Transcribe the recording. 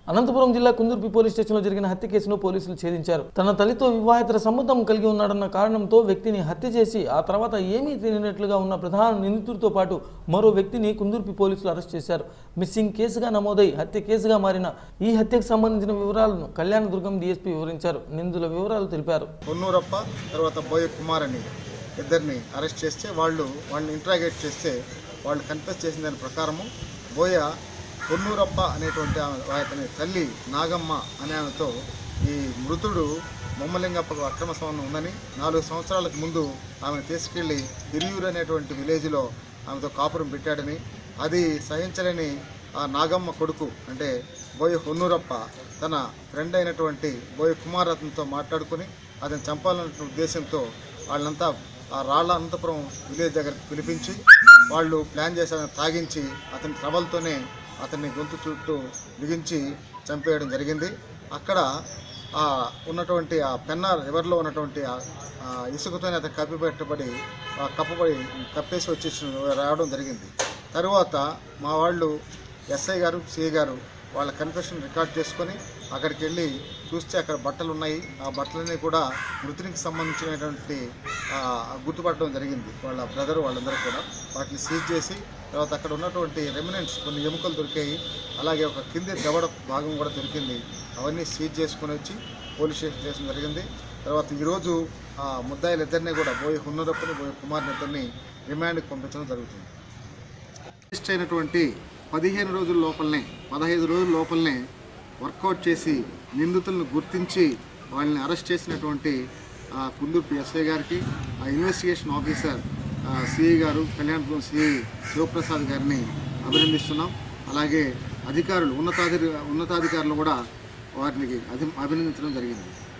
అనంతపురం జిల్లా కుందుర్పి పోలీస్ స్టేషన్లో జరిగిన హత్య కేసును పోలీసులు ఛేదించారు తన తల్లితో వివాహేతర సంబంధం కలిగి ఉన్నాడన్న కారణంతో వ్యక్తిని హత్య చేసి ఆ తర్వాత ఏమీ తెలియనట్లుగా ఉన్న ప్రధాన నిందితుడితో పాటు మరో వ్యక్తిని కుందుర్పి పోలీసులు అరెస్ట్ చేశారు మిస్సింగ్ కేసుగా నమోదై హత్య కేసుగా మారిన ఈ హత్యకు సంబంధించిన వివరాలను కళ్యాణదుర్గం డీఎస్పీ వివరించారు నిందితుల వివరాలు తెలిపారు పొన్నూరప్ప తర్వాత బోయ కుమార్ అని ఇద్దరిని అరెస్ట్ చేస్తే వాళ్ళు వాళ్ళని ఇంట్రాగేట్ చేస్తే వాళ్ళు కన్ఫెస్ చేసిన దాని ప్రకారము బోయ పొన్నూరప్ప అనేటువంటి ఆమె- అతని తల్లి నాగమ్మ అనే ఆమెతో ఈ మృతుడు బొమ్మలింగప్పకు అక్రమ సంబంధం ఉందని నాలుగు సంవత్సరాలకు ముందు ఆమెను తీసుకెళ్లి తిరియూరు అనేటువంటి విలేజ్లో ఆమెతో కాపురం పెట్టాడని అది సహించలేని ఆ నాగమ్మ కొడుకు అంటే బోయ హొన్నూరప్ప తన ఫ్రెండ్ అయినటువంటి బోయ కుమార్ అతనితో మాట్లాడుకుని అతను చంపాలన్న ఉద్దేశంతో వాళ్ళంతా ఆ రాళ్ళ అనంతపురం విలేజ్ దగ్గరికి పిలిపించి వాళ్ళు ప్లాన్ చేసి అతన్ని తాగించి అతని ట్రబల్తోనే అతన్ని గొంతు చుట్టూ బిగించి చంపేయడం జరిగింది అక్కడ ఆ ఉన్నటువంటి ఆ పెన్నా రివర్లో ఉన్నటువంటి ఆ ఆ ఇసుకతోనే అతను కప్పిపెట్టబడి ఆ కప్పబడి కప్పేసి వచ్చేసి రావడం జరిగింది తరువాత మా వాళ్ళు ఎస్ఐ గారు సిఐ గారు వాళ్ళ కన్ఫెషన్ రికార్డ్ చేసుకొని అక్కడికి వెళ్ళి చూస్తే అక్కడ బట్టలు ఉన్నాయి ఆ బట్టలన్నీ కూడా మృతునికి సంబంధించినటువంటి ఆ, గుర్తుపట్టడం జరిగింది వాళ్ళ బ్రదర్ వాళ్ళందరూ కూడా వాటిని సీజ్ చేసి తర్వాత అక్కడ ఉన్నటువంటి రెమినెంట్స్ కొన్ని ఎముకలు దొరికాయి అలాగే ఒక కింది దవడ భాగం కూడా దొరికింది అవన్నీ సీజ్ చేసుకొని వచ్చి పోలీస్ స్టేషన్ చేయడం జరిగింది తర్వాత ఈరోజు ఆ ముద్దాయిలు ఇద్దరిని కూడా బోయి హున్నరప్పని బోయి కుమార్ని ఇద్దరిని రిమాండ్కి పంపించడం జరుగుతుంది రిజిస్టర్ అయినటువంటి పదిహేను రోజుల లోపలనే పదహైదు రోజుల లోపలనే వర్కౌట్ చేసి నిందితులను గుర్తించి వాళ్ళని అరెస్ట్ చేసినటువంటి ఆ, కుందూరు ఎస్ఐ గారికి ఆ ఇన్వెస్టిగేషన్ ఆఫీసర్ ఆ, సిఐ గారు కళ్యాణపురం సిఐ శివప్రసాద్ గారిని అభినందిస్తున్నాం అలాగే అధికారులు ఉన్నతాధి ఉన్నతాధికారులు కూడా వారిని అభి అభినందించడం జరిగింది